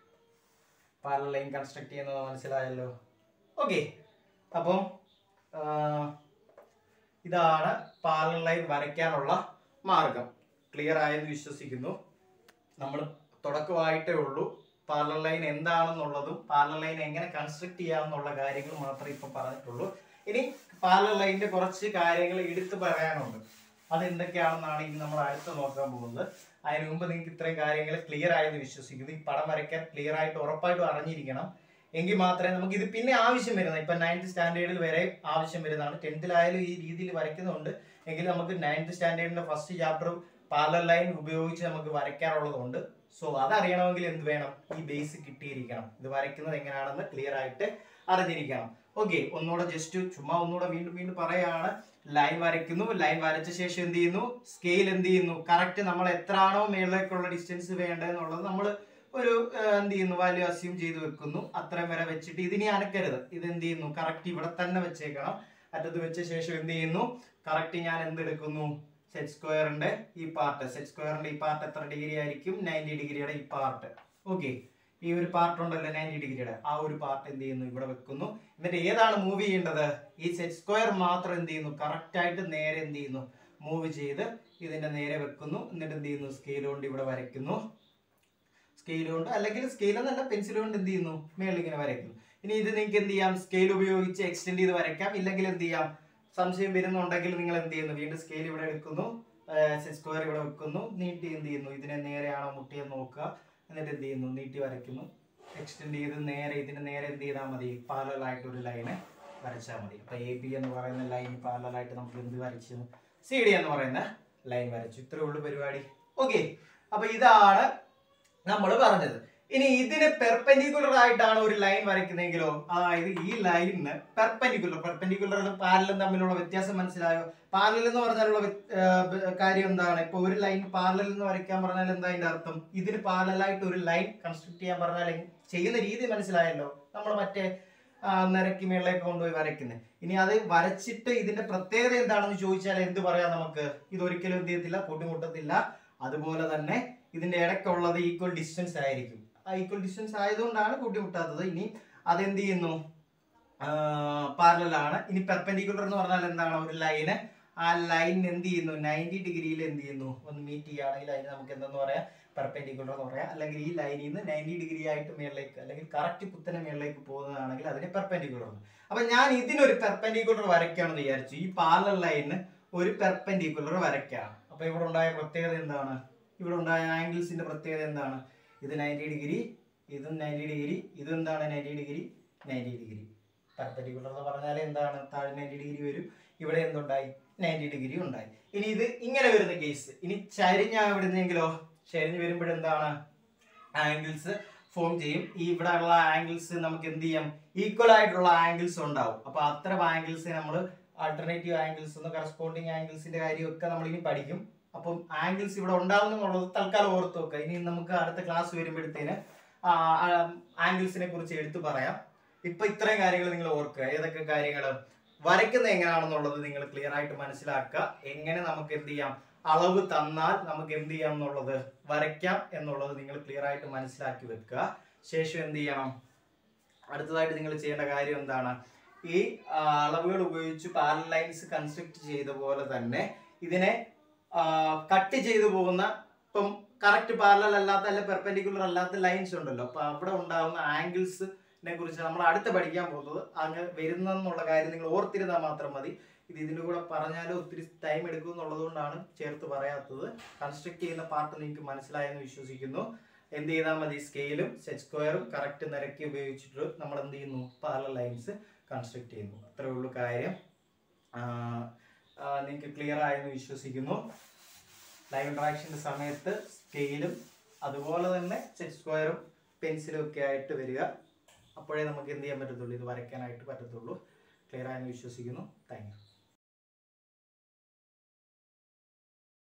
പാരലൽ ലൈൻ കൺസ്ട്രക്ട് ചെയ്യുന്നത് മനസ്സിലായല്ലോ ഓക്കെ അപ്പം ആ, ഇതാണ് പാരലൽ ലൈൻ വരയ്ക്കാനുള്ള മാർഗം ക്ലിയർ ആയെന്ന് വിശ്വസിക്കുന്നു നമ്മൾ തുടക്കമായിട്ടേ ഉള്ളൂ പാരലൽ ലൈൻ എന്താണെന്നുള്ളതും പാരലൽ ലൈൻ എങ്ങനെ കൺസ്ട്രക്ട് ചെയ്യാമെന്നുള്ള കാര്യങ്ങൾ മാത്രമേ ഇപ്പൊ പറഞ്ഞിട്ടുള്ളൂ ഇനി പാരലൽ ലൈനിന്റെ കുറച്ച് കാര്യങ്ങൾ എടുത്തു പറയാനുണ്ട് അത് എന്തൊക്കെയാണെന്നാണ് ഇനി നമ്മൾ അടുത്ത് നോക്കാൻ പോകുന്നത് അതിന് മുമ്പ് നിങ്ങൾക്ക് ഇത്രയും കാര്യങ്ങൾ ക്ലിയർ ആയെന്ന് വിശ്വസിക്കുന്നു ഈ പടം വരയ്ക്കാൻ ക്ലിയർ ആയിട്ട് ഉറപ്പായിട്ടും അറിഞ്ഞിരിക്കണം എങ്കിൽ മാത്രമേ നമുക്ക് ഇത് പിന്നെ ആവശ്യം വരുന്നത് ഇപ്പൊ നയൻത് സ്റ്റാൻഡേർഡിൽ വരെ ആവശ്യം വരുന്നതാണ് ടെൻത്തിലായാലും ഈ രീതിയിൽ വരയ്ക്കുന്നുണ്ട് എങ്കിൽ നമുക്ക് നയൻത് സ്റ്റാൻഡേർഡിന്റെ ഫസ്റ്റ് ചാപ്റ്റർ പാർലർ ലൈൻ ഉപയോഗിച്ച് നമുക്ക് വരയ്ക്കാറുള്ളതുകൊണ്ട് സോ അതറിയണമെങ്കിൽ എന്ത് വേണം ഈ ബേസ് കിട്ടിയിരിക്കണം ഇത് വരയ്ക്കുന്നത് എങ്ങനെയാണെന്ന് ക്ലിയർ ആയിട്ട് അറിഞ്ഞിരിക്കണം ഓക്കെ ഒന്നുകൂടെ ജസ്റ്റ് ചുമ്മാ ഒന്നുകൂടെ വീണ്ടും വീണ്ടും പറയാണ് ലൈൻ വരയ്ക്കുന്നു ലൈൻ വരച്ച ശേഷം എന്ത് ചെയ്യുന്നു സ്കെയിൽ എന്ത് ചെയ്യുന്നു കറക്റ്റ് നമ്മൾ എത്രയാണോ മേളിലേക്കുള്ള ഡിസ്റ്റൻസ് വേണ്ടതെന്നുള്ളത് നമ്മൾ ഒരു ആ, എന്ത് ചെയ്യുന്നു വാല്യൂ അസ്യൂം ചെയ്ത് വെക്കുന്നു അത്രയും വരെ വെച്ചിട്ട് ഇതിനി അനക്കരുത് ഇത് എന്ത് ചെയ്യുന്നു കറക്റ്റ് ഇവിടെ തന്നെ വെച്ചേക്കണം അറ്റത്ത് വെച്ച ശേഷം എന്ത് ചെയ്യുന്നു കറക്റ്റ് ഞാൻ എന്ത് എടുക്കുന്നു സെറ്റ് സ്ക്വയറിന്റെ ഈ പാർട്ട് സെറ്റ് സ്ക്വയറിന്റെ ഈ പാർട്ട് എത്ര ഡിഗ്രി ആയിരിക്കും നയൻറ്റി ഡിഗ്രിയുടെ ഈ പാർട്ട് ഓക്കെ ഈ ഒരു പാർട്ട് ഉണ്ടല്ലോ നയൻറ്റി ഡിഗ്രിയുടെ ആ ഒരു പാർട്ട് എന്ത് ചെയ്യുന്നു ഇവിടെ വെക്കുന്നു എന്നിട്ട് ഏതാണ് മൂവ് ചെയ്യേണ്ടത് ഈ സെറ്റ് സ്ക്വയർ മാത്രം എന്ത് ചെയ്യുന്നു കറക്റ്റ് ആയിട്ട് നേരെ എന്ത് ചെയ്യുന്നു മൂവ് ചെയ്ത് ഇതിന്റെ നേരെ വെക്കുന്നു എന്നിട്ട് എന്ത് ചെയ്യുന്നു സ്കെയിൽ കൊണ്ട് ഇവിടെ വരയ്ക്കുന്നു സ്കെയിൽ കൊണ്ട് അല്ലെങ്കിൽ സ്കെയിൽ എന്നല്ല പെൻസിൽ കൊണ്ട് എന്ത് ചെയ്യുന്നു മേളിൽ ഇങ്ങനെ വരയ്ക്കുന്നു ഇനി ഇത് നിങ്ങൾക്ക് എന്ത് ചെയ്യാം സ്കെയിൽ ഉപയോഗിച്ച് എക്സ്റ്റെൻഡ് ചെയ്ത് വരയ്ക്കാം ഇല്ലെങ്കിൽ എന്ത് ചെയ്യാം സംശയം വരുന്നുണ്ടെങ്കിൽ നിങ്ങൾ എന്ത് ചെയ്യുന്നു വീണ്ടും സ്കെയിൽ ഇവിടെ എടുക്കുന്നു സ്ക്വയർ ഇവിടെ വെക്കുന്നു നീട്ടി എന്ത് ചെയ്യുന്നു ഇതിനെ നേരെയാണോ മുട്ടിയെന്ന് നോക്കുക എന്നിട്ട് എന്ത് ചെയ്യുന്നു നീട്ടി വരയ്ക്കുന്നു എക്സ്റ്റെൻഡ് ചെയ്ത് നേരെ ഇതിന് നേരെ എന്ത് ചെയ്താൽ മതി പാരലായിട്ട് ഒരു ലൈന് വരച്ചാൽ മതി അപ്പൊ എ ബി എന്ന് പറയുന്ന ലൈൻ പാരലായിട്ട് നമുക്ക് എന്ത് വരച്ചു സി ഡി എന്ന് പറയുന്ന ലൈൻ വരച്ചു ഇത്രേ ഉള്ളൂ പരിപാടി ഓക്കെ അപ്പൊ ഇതാണ് നമ്മൾ പറഞ്ഞത് ഇനി ഇതിന് പെർപെൻഡിക്കുലർ ആയിട്ടാണ് ഒരു ലൈൻ വരയ്ക്കുന്നതെങ്കിലോ അതായത് ഈ ലൈനിന് പെർപെൻഡിക്കുലർ പെർപെൻഡിക്കുലറും പാരലും തമ്മിലുള്ള വ്യത്യാസം മനസ്സിലായോ പാരലൽ എന്ന് പറഞ്ഞാലുള്ള വ്യത്- ആ, ബ- കാര്യം എന്താണ് ഇപ്പൊ ഒരു ലൈൻ പാരലൽ എന്ന് വരയ്ക്കാൻ പറഞ്ഞാൽ എന്താ അതിന്റെ അർത്ഥം ഇതിന് പാരലായിട്ട് ഒരു ലൈൻ കൺസ്ട്രക്ട് ചെയ്യാൻ പറഞ്ഞാൽ എങ്- ചെയ്യുന്ന രീതി മനസ്സിലായല്ലോ നമ്മൾ മറ്റേ ആ, നിരക്കി മേളിലേക്ക് കൊണ്ടുപോയി വരയ്ക്കുന്നത് ഇനി അത് വരച്ചിട്ട് ഇതിന്റെ പ്രത്യേകത എന്താണെന്ന് ചോദിച്ചാൽ എന്ത് പറയാം നമുക്ക് ഇത് ഒരിക്കലും എന്ത് ചെയ്യത്തില്ല കൂട്ടിമുട്ടത്തില്ല അതുപോലെ തന്നെ ഇതിന്റെ ഇടയ്ക്കുള്ളത് ഈക്വൽ ഡിസ്റ്റൻസ് ആയിരിക്കും ആ ഈക്വൽ ഡിസ്റ്റൻസ് ആയതുകൊണ്ടാണ് കൂട്ടിമുട്ടാത്തത് ഇനി അതെന്ത് ചെയ്യുന്നു പാരലാണ് ഇനി പെർപെൻഡിക്കുലർ എന്ന് പറഞ്ഞാൽ എന്താണ് ഒരു ലൈന് ആ ലൈൻ എന്ത് ചെയ്യുന്നു നയൻറ്റി ഡിഗ്രിയിൽ എന്ത് ചെയ്യുന്നു ഒന്ന് മീറ്റ് ചെയ്യുകയാണെങ്കിൽ അതിന് നമുക്ക് എന്തെന്ന് പറയാം പെർപെൻഡിക്കുലർ എന്ന് പറയാം അല്ലെങ്കിൽ ഈ ലൈനിൽ നിന്ന് നയൻറ്റി ഡിഗ്രി ആയിട്ട് മേളിലേക്ക് അല്ലെങ്കിൽ കറക്റ്റ് കുത്തനെ മേളിലേക്ക് പോകുന്നതാണെങ്കിൽ അതിന് പെർപെൻഡിക്കുലർ എന്ന് അപ്പൊ ഞാൻ ഇതിനൊരു പെർപെൻഡിക്കുലർ വരയ്ക്കാമെന്ന് വിചാരിച്ചു ഈ പാരലൽ ലൈനിന് ഒരു പെർപെൻഡിക്കുലർ വരയ്ക്കാണ് അപ്പൊ ഇവിടെ ഉണ്ടായ പ്രത്യേകത എന്താണ് ഇവിടെ ഉണ്ടായ ആംഗിൾസിന്റെ പ്രത്യേകത എന്താണ് ഇത് നയൻറ്റി ഡിഗ്രി ഇതും നയൻറ്റി ഡിഗ്രി ഇതും എന്താണ് ninety degree ninety degree perpendicular എന്ന് പറഞ്ഞാൽ എന്താണ് താഴെ നയൻറ്റി ഡിഗ്രി വരും ഇവിടെ എന്തുണ്ടായി നയൻറ്റി ഡിഗ്രി ഉണ്ടായി ഇനി ഇത് ഇങ്ങനെ വരുന്ന കേസ് ഇനി ചരിഞ്ഞ എവിടുന്നെങ്കിലോ ചരിഞ്ഞ് വരുമ്പോഴെന്താണ് ആംഗിൾസ് ഫോം ചെയ്യും ഈ ഇവിടെ ഉള്ള ആംഗിൾസ് നമുക്ക് എന്ത് ചെയ്യാം ഈക്വൽ ആയിട്ടുള്ള ആംഗിൾസ് ഉണ്ടാവും അപ്പൊ അത്തരം ആംഗിൾസ് നമ്മൾ ആൾട്ടർനേറ്റീവ് ആംഗിൾസ് എന്ന് കറസ്പോണ്ടിങ് ആംഗിൾസിന്റെ കാര്യമൊക്കെ നമ്മൾ ഇനി പഠിക്കും അപ്പം ആംഗിൾസ് ഇവിടെ ഉണ്ടാവും എന്നുള്ളത് തൽക്കാലം ഓർത്ത് വെക്കുക ഇനി നമുക്ക് അടുത്ത ക്ലാസ് വരുമ്പോഴത്തേന് ആംഗിൾസിനെ കുറിച്ച് എടുത്തു പറയാം ഇപ്പൊ ഇത്രയും കാര്യങ്ങൾ നിങ്ങൾ ഓർക്കുക ഏതൊക്കെ കാര്യങ്ങൾ വരയ്ക്കുന്നത് എങ്ങനെയാണെന്നുള്ളത് നിങ്ങൾ ക്ലിയർ ആയിട്ട് മനസ്സിലാക്കുക എങ്ങനെ നമുക്ക് എന്ത് ചെയ്യാം അളവ് തന്നാൽ നമുക്ക് എന്ത് ചെയ്യാം എന്നുള്ളത് വരയ്ക്കാം എന്നുള്ളത് നിങ്ങൾ ക്ലിയർ ആയിട്ട് മനസ്സിലാക്കി വെക്കുക ശേഷം എന്ത് ചെയ്യണം അടുത്തതായിട്ട് നിങ്ങൾ ചെയ്യേണ്ട കാര്യം എന്താണ് ഈ ആ, അളവുകൾ ഉപയോഗിച്ച് പാരൽ ലൈൻസ് കൺസ്ട്രക്ട് ചെയ്ത പോലെ തന്നെ ഇതിനെ കട്ട് ചെയ്തു പോകുന്ന ഇപ്പം കറക്റ്റ് പാരലൽ അല്ലാത്ത അല്ല പെർപെൻഡിക്കുലർ അല്ലാത്ത ലൈൻസ് ഉണ്ടല്ലോ അപ്പൊ അവിടെ ഉണ്ടാകുന്ന ആംഗിൾസിനെ കുറിച്ച് നമ്മൾ അടുത്ത് പഠിക്കാൻ പോകുന്നത് അങ്ങ് വരുന്നെന്നുള്ള കാര്യം നിങ്ങൾ ഓർത്തിരുന്നാൽ മാത്രം മതി ഇത് ഇതിന്റെ കൂടെ പറഞ്ഞാലും ഒത്തിരി ടൈം എടുക്കും എന്നുള്ളത് കൊണ്ടാണ് ചേർത്ത് പറയാത്തത് കൺസ്ട്രക്ട് ചെയ്യുന്ന പാർട്ട് നിങ്ങൾക്ക് മനസ്സിലായെന്ന് വിശ്വസിക്കുന്നു എന്ത് ചെയ്താൽ മതി സ്കെയിലും സെറ്റ് സ്ക്വയറും കറക്റ്റ് നിരക്കി ഉപയോഗിച്ചിട്ട് നമ്മൾ എന്ത് ചെയ്യുന്നു പാരലൽ ലൈൻസ് കൺസ്ട്രക്ട് ചെയ്യുന്നു അത്രേ ഉള്ളൂ കാര്യം നിങ്ങൾക്ക് ക്ലിയർ ആയെന്ന് വിശ്വസിക്കുന്നു ലൈവ് ഇൻട്രാക്ഷൻ്റെ സമയത്ത് സ്കെയിലും അതുപോലെ തന്നെ സെറ്റ് സ്ക്വയറും പെൻസിലും ഒക്കെ ആയിട്ട് വരിക അപ്പോഴേ നമുക്ക് എന്ത് ചെയ്യാൻ പറ്റത്തുള്ളൂ ഇത് വരയ്ക്കാനായിട്ട് പറ്റത്തുള്ളൂ ക്ലിയർ ആയെന്ന് വിശ്വസിക്കുന്നു താങ്ക് യു